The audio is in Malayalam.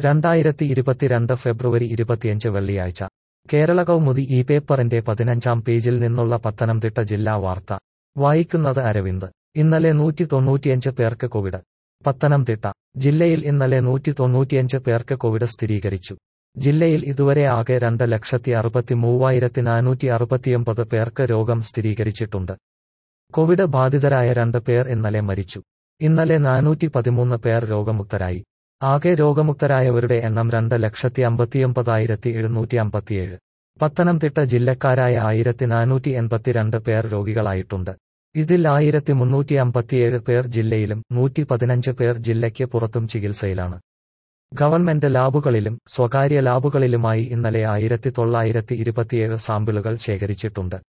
രണ്ടായിരത്തി ഇരുപത്തിരണ്ട് ഫെബ്രുവരി ഇരുപത്തിയഞ്ച് വെള്ളിയാഴ്ച കേരള കൗമുദി ഈ പേപ്പറിന്റെ പതിനഞ്ചാം പേജിൽ നിന്നുള്ള പത്തനംതിട്ട ജില്ലാ വാർത്ത വായിക്കുന്നത് അരവിന്ദ് ഇന്നലെ നൂറ്റി തൊണ്ണൂറ്റിയഞ്ച് പേർക്ക് കോവിഡ് പത്തനംതിട്ട ജില്ലയിൽ ഇന്നലെ നൂറ്റി തൊണ്ണൂറ്റിയഞ്ച് പേർക്ക് കോവിഡ് സ്ഥിരീകരിച്ചു ജില്ലയിൽ ഇതുവരെ ആകെ രണ്ട് ലക്ഷത്തി അറുപത്തി മൂവായിരത്തി നാനൂറ്റി അറുപത്തിയൊമ്പത് പേർക്ക് രോഗം സ്ഥിരീകരിച്ചിട്ടുണ്ട് കോവിഡ് ബാധിതരായ രണ്ട് പേർ ഇന്നലെ മരിച്ചു ഇന്നലെ നാനൂറ്റി പതിമൂന്ന് പേർ രോഗമുക്തരായി ആകെ രോഗമുക്തരായവരുടെ എണ്ണം രണ്ട് ലക്ഷത്തി അമ്പത്തിയൊമ്പതായിരത്തി എഴുന്നൂറ്റി അമ്പത്തിയേഴ് പത്തനംതിട്ട ജില്ലക്കാരായ ആയിരത്തി നാനൂറ്റി എൺപത്തിരണ്ട് പേർ രോഗികളായിട്ടുണ്ട് ഇതിൽ ആയിരത്തി മുന്നൂറ്റി അമ്പത്തിയേഴ് പേർ ജില്ലയിലും നൂറ്റി പതിനഞ്ച് പേർ ജില്ലയ്ക്ക് പുറത്തും ചികിത്സയിലാണ് ഗവൺമെന്റ് ലാബുകളിലും സ്വകാര്യ ലാബുകളിലുമായി ഇന്നലെ ആയിരത്തി തൊള്ളായിരത്തി ഇരുപത്തിയേഴ് സാമ്പിളുകൾ ശേഖരിച്ചിട്ടുണ്ട്